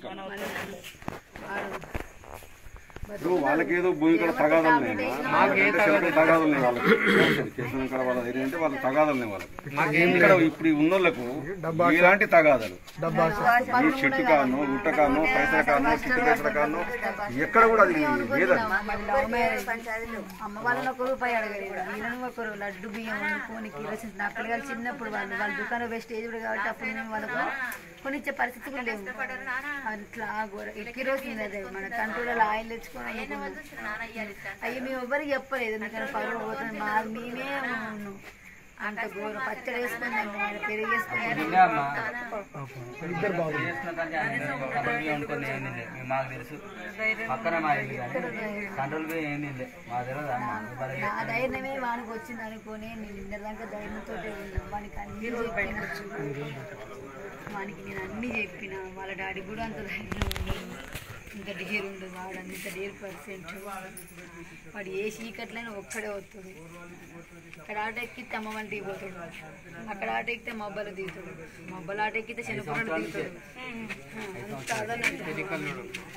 నమస్కారం ఆడు ఇప్పుడు వాళ్ళకేదో భూమి కూడా తగాదాలు ఉన్నాయి తగాదాలు ఉన్నాయి వాళ్ళకి చేసిన కూడా వాళ్ళ ఏంటంటే వాళ్ళ తగాదాలు ఉన్నాయి వాళ్ళకి ఇక్కడ ఇప్పుడు ఈ ఉన్నోళ్ళకు ఇలాంటి తగాదాలు ఈ చెట్టు కాను గుట్ట కాను పైసల కాను చిట్టు పైసల కాను ఎక్కడ కూడా అది లేదండి మళ్ళీ లవ్ మ్యారేజ్ అమ్మ వాళ్ళని ఒక రూపాయి అడగలేదు వీళ్ళని ఒకరు లడ్డు బియ్యం వండుకొని కిరోసిన్ నా పిల్లలు చిన్నప్పుడు వాళ్ళు వాళ్ళ దుకాణం వేస్టేజ్ కూడా కాబట్టి అప్పుడు నేను వాళ్ళకు కొనిచ్చే పరిస్థితి కూడా లేవు అట్లా ఘోర కిరోసిన్ అదే మన కంట్రోల్లో ఆయిల్ తెచ్చుకొని అమ్ముకున్నాం. అయ్యి మేము ఎవ్వరికి చెప్పలేదు ఎందుకంటే పరువు పోతుంది మా మేమే ఉన్నాం. అంత ఘోరం పచ్చడి వేసుకుని తిన్నాం, పెరుగు వేసుకుని మాకు తెలుసు పక్కన మా ఇల్లు కానీ కంట్రోల్ పోయి ఏం తినలే మా తెలియదు అమ్మ ఆ ధైర్యమే వానికి వచ్చింది అనుకొని నేను ఇందరిదాకా ధైర్యంతో ఉన్నాను వానికి అన్ని చెప్పిన వానికి నేను అన్ని చెప్పిన వాళ్ళ డాడీ కూడా అంత ధైర్యం ఉండదు ఇంత డేర్ ఉండదు వాడు అంత డేర్ పర్సెంట్ వాడు ఏ చీకట్లైనా ఒక్కడే వస్తుంది అక్కడ ఆట ఎక్కితే అమ్మ వంటికి పోతాడు అక్కడ ఆట ఎక్కితే మబ్బలు దిగుతాడు మబ్బలు ఆట ఎక్కితే చిన్నప్పుడు దిగుతాడు అంత అదనంటే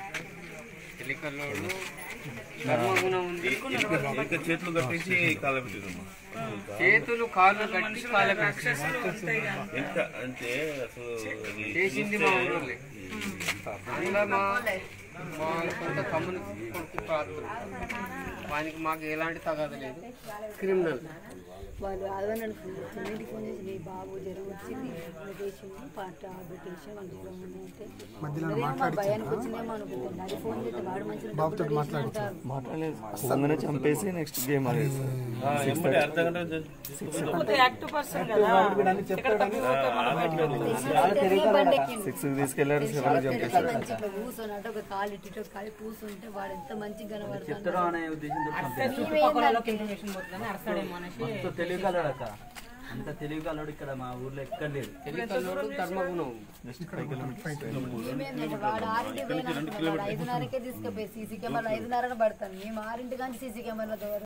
చేతులు కట్టేసి కాళ్ళ పెట్టిరమ్మా చేతులు కాళ్ళు కట్టి కాళ్ళ ఎంత అంటే అసలు అది చేసింది మా ఊళ్ళో అందులో మా మా సొంత తమ్ముని కొడుకు పాత్ర వానికి మాకు ఎలాంటి తగాద లేదు క్రిమినల్ వాళ్ళు అదనండి కొన్నింటికి ఫోన్ చేసి నీ బాబు జ్వరం వచ్చింది మెడిటేషన్ పాట మెడిటేషన్ వాళ్ళు జ్వరం ఉంది అంటే అందరేమో మా భయానికి వచ్చిందేమో అనుకుంటాను అది ఫోన్ చేస్తే వాడు మంచిగా అంటారు ముందునే చంపేసి నెక్స్ట్ గేమ్ ఆడేది ఆ, ఎమ్మటే అర్ధ గంట సిక్స్ తీసుకెళ్లారు సెవెన్ చంపేసి మంచిగా కూర్చొని ఒక కాలు ఇటు ఇటు ఒక కాలు కూర్చుంటే వాడు ఎంత మంచిగా కనబడుతుంది చెప్తారు అనే ఉద్దేశంతో మస్తు తెలివి కలడు అక్క అంత తెలివి కలడు ఇక్కడ మా ఊర్లో ఎక్కడ లేదు తెలికల్లోడు ధర్మగుణం మేమేంటంటే వాడు ఆరింటికి పోయినా వాడు ఐదున్నరకే తీసుకుపోయి సీసీ కెమెరా ఐదున్నర పడతాను మేము ఆరింటి కానీ సీసీ కెమెరాతో